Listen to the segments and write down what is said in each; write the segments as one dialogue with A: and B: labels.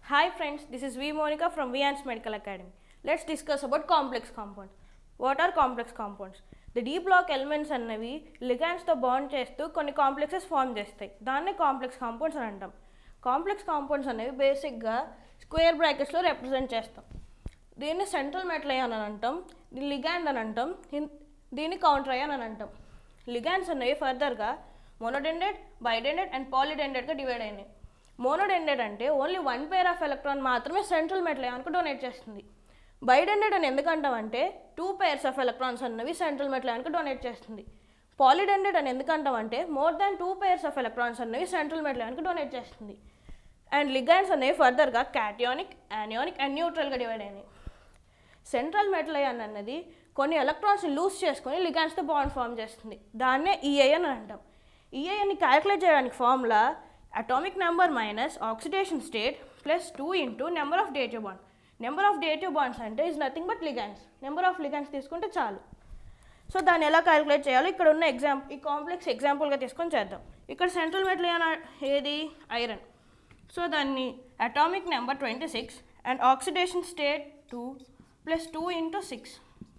A: Hi friends, this is V Monica from Vians Medical Academy. Let's discuss about complex compounds. What are complex compounds? The D block elements అన్నవి లిగాండ్స్తో bond చేస్తూ కొన్ని complexes form చేస్తాయి దాన్నే complex compounds అని అంటాం complex compounds అనేవి బేసిక్గా square బ్రాకెట్స్లో represent చేస్తాం దీన్ని సెంట్రల్ మెటల్ అయాన్ అని అంటాం దీన్ని లిగాండ్ అని అంటాం ఇన్- దీన్ని కౌంటర్ అయాన్ అని అంటాం లిగాండ్స్ అనేవి ఫర్దర్గా మోనోడెండెడ్ బైడెండెడ్ అండ్ పాలిడెండెడ్గా డివైడ్ అయినాయి మోనోడెండెడ్ అంటే only one pair of electron మాత్రమే సెంట్రల్ మెటల్ అయాన్కు డొనేట్ చేస్తుంది బైడెండెడ్ అని ఎందుకంటామంటే టూ పేర్స్ ఆఫ్ ఎలక్ట్రాన్స్ అన్నవి సెంట్రల్ మెటల్ అయాన్కు డొనేట్ చేస్తుంది పాలిడెండెడ్ అని ఎందుకంటామంటే more than two pairs of electrons అన్నవి సెంట్రల్ మెటల్ అయాన్కు డొనేట్ చేస్తుంది అండ్ లిగాండ్స్ అనేవి ఫర్దర్గా క్యాటియానిక్ యానియానిక్ అండ్ న్యూట్రల్గా డివైడ్ అయినాయి సెంట్రల్ మెటల్ అయాన్ అన్నది కొన్ని ఎలక్ట్రాన్స్ని లూజ్ చేసుకొని లిగాండ్స్తో బాండ్ ఫామ్ చేస్తుంది దాన్నే ఈఐఎన్ అని అంటాం ఈఐఎన్ని క్యాలిక్యులేట్ చేయడానికి formula atomic number minus oxidation state plus two into number of dative bond number of dative bonds అంటే is nothing but ligands number of ligands తీసుకుంటే చాలు సో దాన్ని ఎలా క్యాలిక్యులేట్ చేయాలో ఇక్కడ ఉన్న ఎగ్జామ్ ఈ కాంప్లెక్స్ ఎగ్జాంపుల్గా తీసుకొని చేద్దాం ఇక్కడ సెంట్రల్ మెటల్ అయాన్ ఏది ఐరన్ సో దాన్ని atomic number twenty six and oxidation state two plus two into six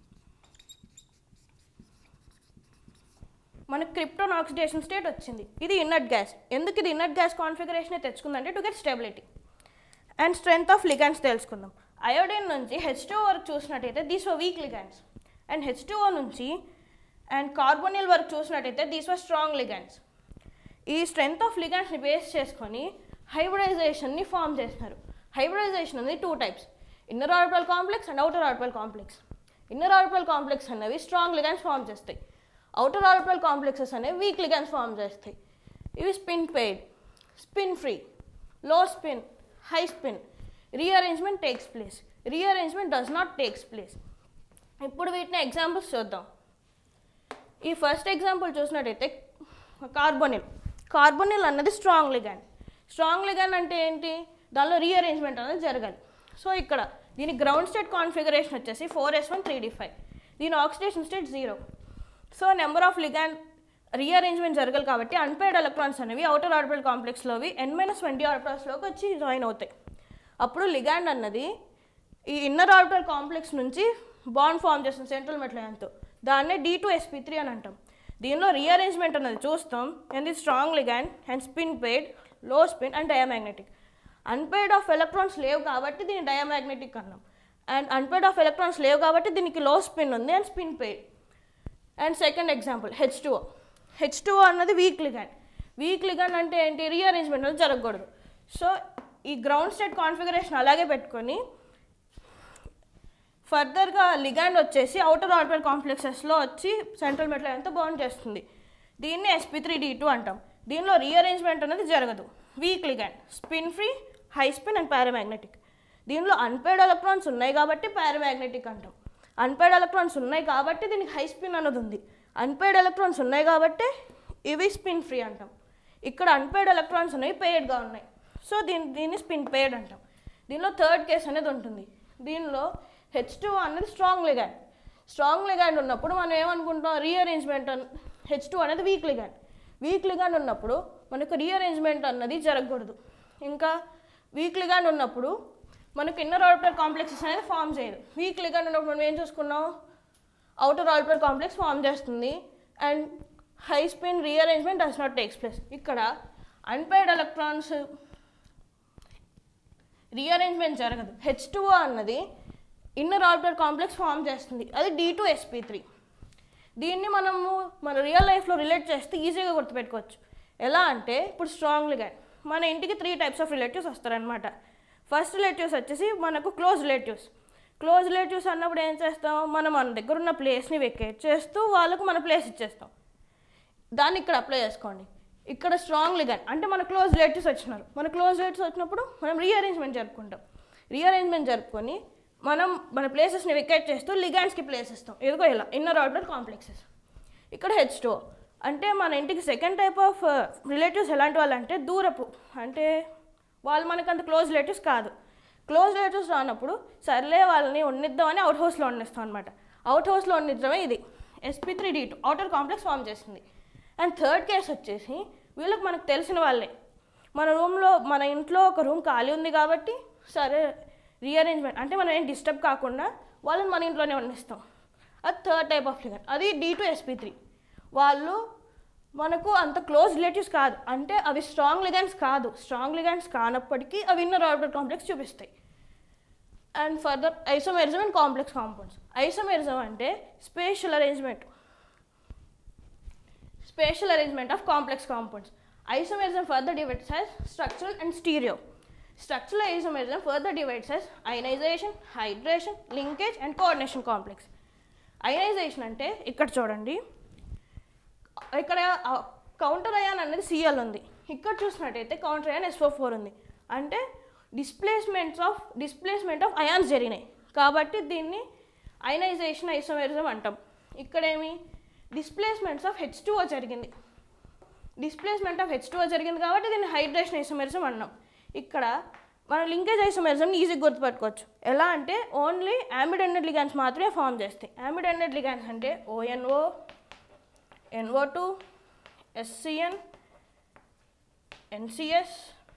A: మనకు క్రిప్టోన్ ఆక్సిడేషన్ స్టేట్ వచ్చింది ఇది ఇన్నట్ గ్యాస్ ఎందుకు ఇది ఇన్నట్ గ్యాస్ కాన్ఫిగరేషన్ తెచ్చుకుందంటే to get stability and strength of ligands తెలుసుకుందాం iodine నుంచి హెచ్ టూ వరకు చూసినట్టయితే these were weak ligands and H two నుంచి అండ్ కార్బోనిల్ వరకు చూసినట్టయితే దీస్ వర్ స్ట్రాంగ్ లిగాన్స్ ఈ స్ట్రెంగ్త్ ఆఫ్ లిగాన్స్ని బేస్ చేసుకొని హైబ్రిడైజేషన్ని ఫామ్ చేస్తున్నారు హైబ్రిడైజేషన్ అనేది two types inner orbital complex and outer orbital complex inner orbital complex అనేవి స్ట్రాంగ్ లిగాన్స్ ఫామ్ చేస్తాయి అవుటర్ ఆర్బిటల్ కాంప్లెక్సెస్ అనేవి వీక్ లిగాన్స్ ఫామ్ చేస్తాయి ఇవి spin paired spin free low spin high spin rearrangement takes place rearrangement does not takes place ఇప్పుడు వీటిని examples చూద్దాం ఈ first example చూసినట్టయితే కార్బోనిల్ కార్బోనిల్ అన్నది స్ట్రాంగ్ లిగాండ్ స్ట్రాంగ్ లిగాండ్ అంటే ఏంటి దానిలో రీఅరేంజ్మెంట్ అనేది జరగాలి సో ఇక్కడ దీని గ్రౌండ్ స్టేట్ కాన్ఫిగరేషన్ వచ్చేసి four S one three D five దీని oxidation state zero so number of ligand rearrangement జరగాలి కాబట్టి అన్పేడ్ ఎలక్ట్రాన్స్ అనేవి అవుటర్ ఆర్బిటల్ కాంప్లెక్స్లోవి ఎన్ మైనస్ ట్వంటీ ఆర్బిటల్స్లోకి వచ్చి జాయిన్ అవుతాయి అప్పుడు లిగాండ్ అన్నది ఈ ఇన్నర్ ఆర్బిటల్ కాంప్లెక్స్ నుంచి బాండ్ ఫామ్ చేస్తుంది సెంట్రల్ మెట్లయంతో దాన్నే డి టూ ఎస్పీ త్రీ అని అంటాం దీనిలో రీఅరేంజ్మెంట్ అనేది చూస్తాం అండ్ ఇది strong ligand and spin paired low spin and diamagnetic unpaired of electrons లేవు కాబట్టి దీన్ని డయామాగ్నెటిక్ అన్నాం అండ్ అన్పేడ్ ఆఫ్ ఎలక్ట్రాన్స్ లేవు కాబట్టి దీనికి లో స్పిన్ ఉంది and spin paired and second example H two H two అన్నది వీక్ లిగాండ్ వీక్ లిగాండ్ అంటే ఏంటి రీఅరేంజ్మెంట్ అనేది జరగకూడదు సో ఈ గ్రౌండ్ స్టేట్ కాన్ఫిగరేషన్ అలాగే పెట్టుకొని ఫర్దర్గా లిగాండ్ వచ్చేసి అవుటర్ ఆర్బిటల్ కాంప్లెక్సెస్లో వచ్చి సెంట్రల్ మెటల్ అంతా బాండ్ చేస్తుంది దీన్ని ఎస్పీ త్రీ డి టూ అంటాం దీనిలో రీఅరేంజ్మెంట్ అనేది జరగదు weak ligand spin free high spin and paramagnetic దీనిలో అన్పేడ్ ఎలక్ట్రాన్స్ ఉన్నాయి కాబట్టి పారామాగ్నెటిక్ అంటాం అన్పేడ్ ఎలక్ట్రాన్స్ ఉన్నాయి కాబట్టి దీనికి హై స్పిన్ అన్నది ఉంది అన్పేడ్ ఎలక్ట్రాన్స్ ఉన్నాయి కాబట్టి ఇవి స్పిన్ ఫ్రీ అంటాం ఇక్కడ అన్పేడ్ ఎలక్ట్రాన్స్ అనేవి పేడ్గా ఉన్నాయి సో దీని దీన్ని స్పిన్ పేడ్ అంటాం దీనిలో థర్డ్ కేస్ అనేది ఉంటుంది దీనిలో హెచ్ టూ అనేది స్ట్రాంగ్ లిగాండ్ స్ట్రాంగ్ లిగాండ్ ఉన్నప్పుడు మనం ఏమనుకుంటాం రీఅరేంజ్మెంట్ అన్ హెచ్ టూ అనేది వీక్ లిగాండ్ వీక్ లిగాండ్ ఉన్నప్పుడు మనకు రీఅరేంజ్మెంట్ అన్నది జరగకూడదు ఇంకా వీక్ లిగాండ్ ఉన్నప్పుడు మనకు ఇన్నర్ ఆర్బిటల్ కాంప్లెక్సెస్ అనేది ఫామ్ చేయదు వీక్ లిగాండ్ ఉన్నప్పుడు మనం ఏం చూసుకున్నాం అవుటర్ ఆర్బిటల్ కాంప్లెక్స్ ఫామ్ చేస్తుంది and high spin rearrangement does not takes place ఇక్కడ అన్పైడ్ ఎలక్ట్రాన్స్ రీఅరేంజ్మెంట్ జరగదు హెచ్ టూ అన్నది ఇన్నర్ ఆర్బిటల్ కాంప్లెక్స్ ఫామ్ చేస్తుంది అది డి టూ ఎస్పీ త్రీ దీన్ని మనము మన రియల్ లైఫ్లో రిలేట్ చేస్తే ఈజీగా గుర్తుపెట్టుకోవచ్చు ఎలా అంటే ఇప్పుడు స్ట్రాంగ్ లిగాండ్ మన ఇంటికి త్రీ టైప్స్ ఆఫ్ రిలేటివ్స్ వస్తారనమాట ఫస్ట్ రిలేటివ్స్ వచ్చేసి మనకు క్లోజ్ రిలేటివ్స్ క్లోజ్ రిలేటివ్స్ అన్నప్పుడు ఏం చేస్తాం మనం మన దగ్గర ఉన్న ప్లేస్ని వెకేట్ చేస్తూ వాళ్ళకు మన ప్లేస్ ఇచ్చేస్తాం దాన్ని ఇక్కడ అప్లై చేసుకోండి ఇక్కడ స్ట్రాంగ్ లిగన్ అంటే మన క్లోజ్ రిలేటివ్స్ వచ్చినారు మన క్లోజ్ రిలేటివ్స్ వచ్చినప్పుడు మనం రీఅరేంజ్మెంట్ జరుపుకుంటాం రీఅరేంజ్మెంట్ జరుపుకొని మనం మన ప్లేసెస్ని వెకేట్ చేస్తూ లిగాన్స్కి ప్లేస్ ఇస్తాం ఇదిగో ఇలా ఇన్నర్ ఆర్డర్ కాంప్లెక్సెస్ ఇక్కడ హెచ్ టూ అంటే మన ఇంటికి సెకండ్ టైప్ ఆఫ్ రిలేటివ్స్ ఎలాంటి వాళ్ళు అంటే దూరపు అంటే వాళ్ళు మనకు అంత క్లోజ్ రిలేటివ్స్ కాదు క్లోజ్ రిలేటివ్స్ రానప్పుడు సర్లే వాళ్ళని వండిద్దామని అవుట్ హౌస్లో వండిస్తాం అనమాట అవుట్ హౌస్లో వండించడమే ఇది SP three D two outer complex form చేస్తుంది అండ్ థర్డ్ కేస్ వచ్చేసి వీళ్ళకి మనకు తెలిసిన వాళ్ళే మన రూమ్లో మన ఇంట్లో ఒక రూమ్ ఖాళీ ఉంది కాబట్టి సరే రీఅరేంజ్మెంట్ అంటే మనం ఏం డిస్టర్బ్ కాకుండా వాళ్ళని మన ఇంట్లోనే వండిస్తాం అది థర్డ్ టైప్ ఆఫ్ లిగన్ అది డి టు ఎస్పీ త్రీ వాళ్ళు మనకు అంత క్లోజ్ రిలేటివ్స్ కాదు అంటే అవి స్ట్రాంగ్ లిగన్స్ కాదు స్ట్రాంగ్ లిగన్స్ కానప్పటికీ అవి ఇన్నర్ ఆర్బిటల్ కాంప్లెక్స్ చూపిస్తాయి and further isomerism and complex compounds isomerism అంటే spatial arrangement spatial arrangement of complex compounds. Isomerism further divides as structural and stereo. Structural isomerism further divides as ionization, hydration, linkage and coordination complex. Ionization అంటే ఇక్కడ చూడండి ఇక్కడ counter ion అనేది CL ఉంది ఇక్కడ చూసినట్టయితే counter ion S O four ఉంది అంటే displacements of displacement of ions జరిగినాయి కాబట్టి దీన్ని అయనైజేషన్ ఐసోమెరిజం అంటాం ఇక్కడేమి డిస్ప్లేస్మెంట్స్ ఆఫ్ హెచ్ టూ జరిగింది డిస్ప్లేస్మెంట్ ఆఫ్ హెచ్ టూ జరిగింది కాబట్టి దీన్ని హైడ్రేషన్ ఐసోమెరిజం అన్నాం ఇక్కడ మనం లింకేజ్ ఐసోమెరిజంని ఈజీగా గుర్తుపెట్టుకోవచ్చు ఎలా అంటే ఓన్లీ యామిడ్ ఎండెడ్ లిగాన్స్ మాత్రమే ఫామ్ చేస్తాయి యామిడ్ ఎండెడ్ లిగాన్స్ అంటే ONO NO two SCN NCS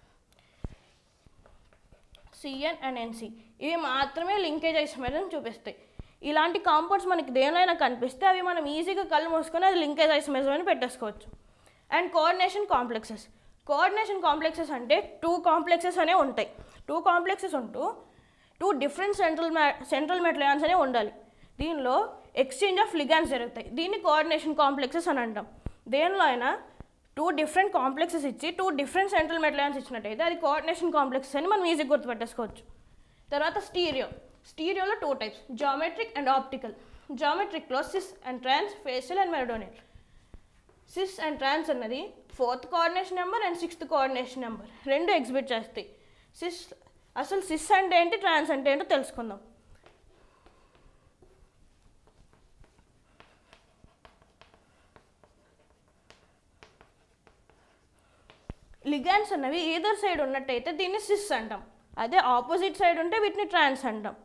A: CN and NC ఇవి మాత్రమే లింకేజ్ ఐసోమెరిజం చూపిస్తాయి ఇలాంటి కాంపౌండ్స్ మనకి దేనిలో కనిపిస్తే అవి మనం ఈజీగా కళ్ళు మూసుకొని అది లింకేజ్ ఐసోమెరిజం అని పెట్టేసుకోవచ్చు and coordination complexes coordination complexes అంటే టూ కాంప్లెక్సెస్ అనే ఉంటాయి టూ కాంప్లెక్సెస్ ఉంటూ టూ డిఫరెంట్ సెంట్రల్ మ్యా సెంట్రల్ మెటలాన్స్ అనే ఉండాలి దీనిలో ఎక్స్చేంజ్ ఆఫ్ లిగాన్స్ జరుగుతాయి దీన్ని కోఆర్డినేషన్ కాంప్లెక్సెస్ అని అంటాం దేనిలో అయినా టూ డిఫరెంట్ కాంప్లెక్సెస్ ఇచ్చి టూ డిఫరెంట్ సెంట్రల్ మెటలాన్స్ ఇచ్చినట్టయితే అది కోఆర్డినేషన్ కాంప్లెక్సెస్ అని మనం ఈజీగా గుర్తుపెట్టేసుకోవచ్చు తర్వాత స్టీరియో స్టీరియోలో two types geometric and optical జామెట్రిక్లో cis and trans facial and meridional cis and trans అన్నది fourth coordination number and sixth coordination number రెండు ఎగ్జిబిట్ చేస్తాయి సిస్ అసలు సిస్ అంటే ఏంటి ట్రాన్స్ అంటే ఏంటో తెలుసుకుందాం లిగాన్స్ అన్నవి ఈదర్ సైడ్ ఉన్నట్టయితే దీన్ని సిస్ అంటాం అదే ఆపోజిట్ సైడ్ ఉంటే వీటిని ట్రాన్స్ అంటాం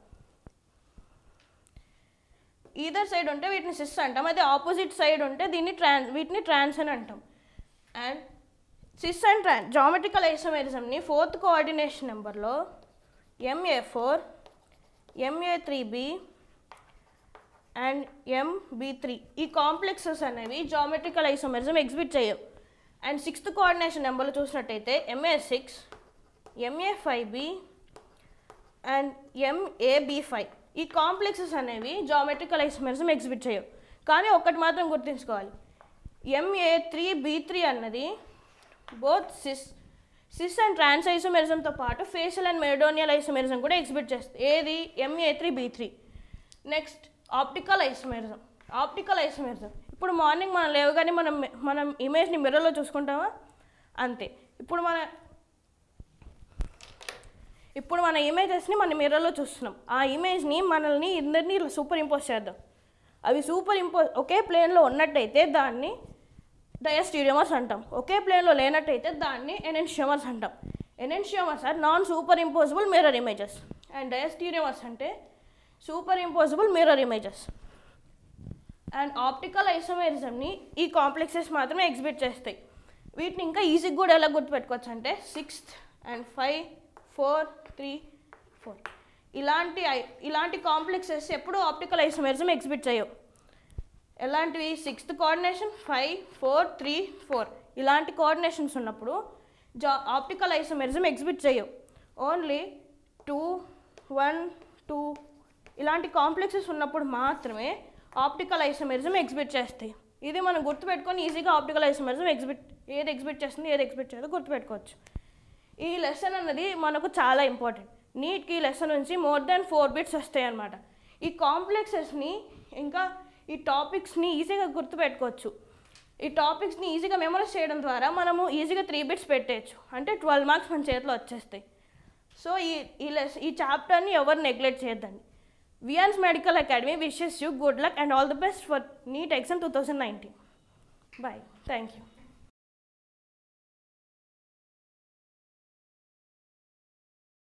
A: ఈదర్ సైడ్ ఉంటే వీటిని సిస్ అంటాం అదే ఆపోజిట్ సైడ్ ఉంటే దీన్ని ట్రాన్స్ వీటిని ట్రాన్స్ అని అంటాం and cis and trans geometrical ఐసోమెరిజంని ఫోర్త్ కోఆర్డినేషన్ నెంబర్లో MA four MA three B and MB three ఈ కాంప్లెక్సెస్ అనేవి జామెట్రికల్ ఐసోమెరిజం ఎగ్జిబిట్ చేయవు అండ్ సిక్స్త్ కోఆర్డినేషన్ నెంబర్లో చూసినట్టయితే MA six MA five B and MAB five ఈ కాంప్లెక్సెస్ అనేవి geometrical isomerism exhibit చేయవు కానీ ఒక్కటి మాత్రం గుర్తుంచుకోవాలి ఎంఏ త్రీ బి త్రీ అన్నది both cis cis and trans ఐసోమెరిజంతో పాటు ఫేషియల్ అండ్ మెడోనియల్ ఐసోమెరిజం కూడా ఎగ్జిబిట్ చేస్తుంది ఏది MA three B three next optical isomerism optical isomerism ఇప్పుడు మార్నింగ్ మనం లేవగానే మనం మనం ఇమేజ్ని మిర్రర్లో చూసుకుంటామా అంతే ఇప్పుడు మన ఇప్పుడు మన ఇమేజెస్ని మన మిర్రర్లో చూస్తున్నాం ఆ ఇమేజ్ని మనల్ని ఇద్దరిని సూపర్ ఇంపోజ్ చేద్దాం అవి సూపర్ ఇంపోజ్ ఒకే ప్లేన్లో ఉన్నట్టయితే దాన్ని డయాస్టీరియోమర్స్ అంటాం ఒకే ప్లేన్లో లేనట్టయితే దాన్ని ఎనెన్షియోమర్స్ అంటాం enantiomers are non super impossible mirror images and diastereomers అంటే super impossible mirror images and optical ఐసోమెరిజంని ఈ కాంప్లెక్సెస్ మాత్రమే ఎగ్జిబిట్ చేస్తాయి వీటిని ఇంకా ఈజీగా కూడా ఎలా గుర్తుపెట్టుకోవచ్చు అంటే sixth and five four three four ఇలాంటి ఐ- ఇలాంటి కాంప్లెక్సెస్ ఎప్పుడూ ఆప్టికల్ ఐసోమెరిజం ఎగ్జిబిట్ చేయవు ఎలాంటివి sixth coordination five four three four ఇలాంటి కోఆర్డినేషన్స్ ఉన్నప్పుడు జా ఆప్టికల్ ఐసోమెరిజం ఎగ్జిబిట్ చేయవు ఓన్లీ టూ వన్ టూ ఇలాంటి కాంప్లెక్సెస్ ఉన్నప్పుడు మాత్రమే ఆప్టికల్ ఐసోమెరిజం ఎగ్జిబిట్ చేస్తాయి ఇది మనం గుర్తుపెట్టుకొని ఈజీగా ఆప్టికల్ ఐసోమెరిజం ఎగ్జిబిట్ ఏది ఎగ్జిబిట్ చేస్తుంది ఏది ఎగ్జిబిట్ చేయదో గుర్తుపెట్టుకోవచ్చు ఈ లెసన్ అన్నది మనకు చాలా ఇంపార్టెంట్ నీట్కి ఈ లెసన్ నుంచి మోర్ దాన్ ఫోర్ బిట్స్ వస్తాయి అన్నమాట ఈ కాంప్లెక్సెస్ని ఇంకా ఈ టాపిక్స్ని ఈజీగా గుర్తుపెట్టుకోవచ్చు ఈ టాపిక్స్ని ఈజీగా మెమరైజ్ చేయడం ద్వారా మనము ఈజీగా త్రీ బిట్స్ పెట్టేయచ్చు అంటే ట్వెల్వ్ మార్క్స్ మన చేతిలో వచ్చేస్తాయి సో ఈ ఈ లెస్ ఈ చాప్టర్ని ఎవరు నెగ్లెక్ట్ చేయొద్దండి వియాన్స్ medical academy wishes you good luck and all the best for NEET exam two thousand nineteen bye thank you